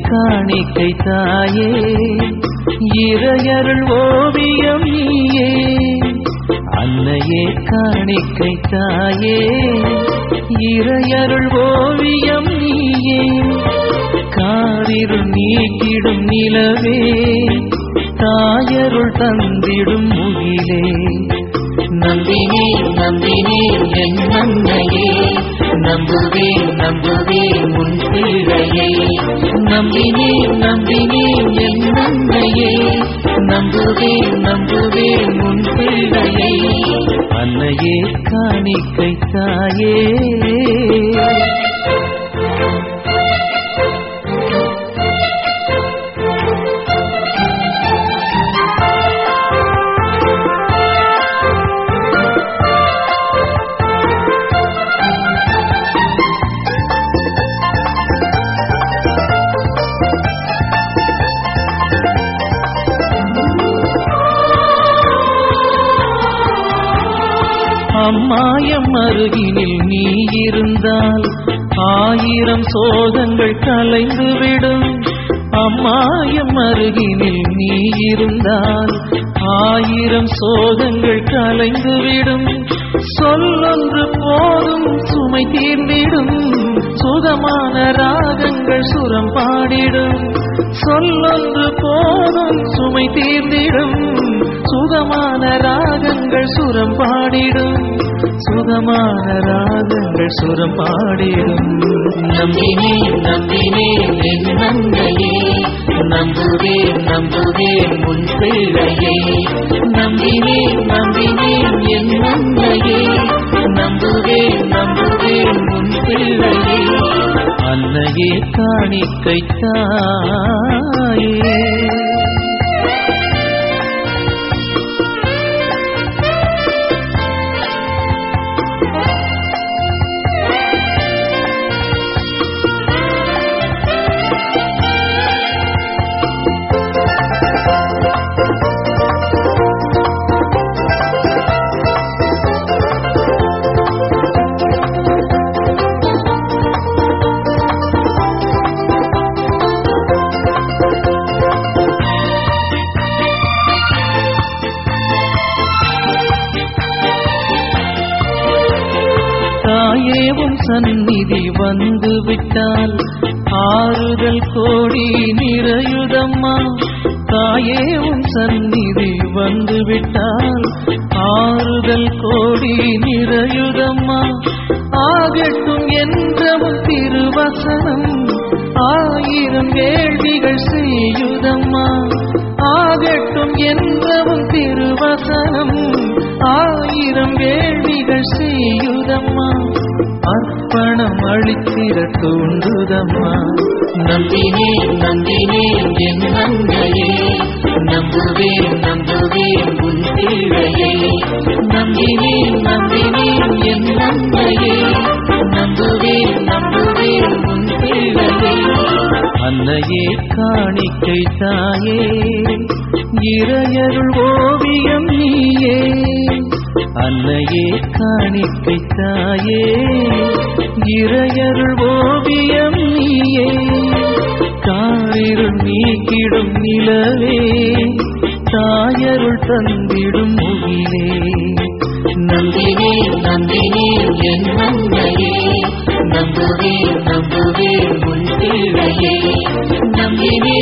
காணிக்கை தாயே இறையருள் ஓவியம் நீயே அன்னையே காணிக்கை தாயே இறையருள் ஓவியம் நீயே காரிருள் நீக்கிடும் நிலவே தாயருள் தந்திடும் முகிலே நம்பினேன் நம்பினேன் என் அன்னையே நம்புவேன் நம்புவேன் உன் பிள்ளையை நம்பினேன் நம்பினேன் என் அன்னையே நம்புவேன் நம்புவேன் உன் பிள்ளையை அன்னையே காணிக்கை தாயே அம்மாயம் அருகினில் நீ இருந்தால் ஆயிரம் சோகங்கள் கலைந்துவிடும் அம்மாயம் அருகினில் நீ இருந்தால் ஆயிரம் சோகங்கள் கலைந்துவிடும் சொல்லொன்று போதும் சுமை தீர்ந்திடும் சுகமான ராகங்கள் சுரம் பாடிடும் சொல்லொன்று போதும் சுமை தீர்ந்திடும் சுகமான ராகங்கள் சுரம் பாடிடும் சுகமான ராகங்கள் சுரம் பாடிடும் நம்பினேன் நம்பினேன் என் அன்னையே நம்புவேன் நம்புவேன் உன் பிள்ளையை நம்பினேன் நம்பினேன் என் அன்னையே நம்புவேன் நம்புவேன் உன் பிள்ளையை அன்னையே காணிக்கை தாயே தாயேவும் சந்நிதி வந்து விட்டால் ஆறுதல் கோடி நிறையுதம்மா தாயேவும் சந்நிதி வந்து விட்டால் ஆறுதல் கோடி நிறையுதம்மா ஆகட்டும் என்றவும் திருவசனம் ஆயிரம் வேள்விகள் செய்யுதம்மா ஆகட்டும் என்றவும் திருவசனம் ஆயிரம் வேள்விகள் செய்யுதம்மா அர்ப்பணம் அளித்திட தூண்டுதம்மா நம்பினேன் நம்பினேன் என் அன்னையே நம்புவேன் நம்புவேன் உன் பிள்ளையை நம்பினேன் நம்பினேன் என் அன்னையே நம்புவேன் நம்புவேன் உன் பிள்ளையை அன்னையே காணிக்கை தாயே இறையருள் ஓவியம் நீயே அன்னையே காணிக்கை தாயே இறையருள் ஓவியம் நீயே காரிருள் நீக்கிடும் நிலவே தாயருள் தந்திடும் முகிலே நம்பினேன் நம்பினேன் என் அன்னையே நம்புவேன் நம்புவேன் உன் பிள்ளையை நம்பினேன்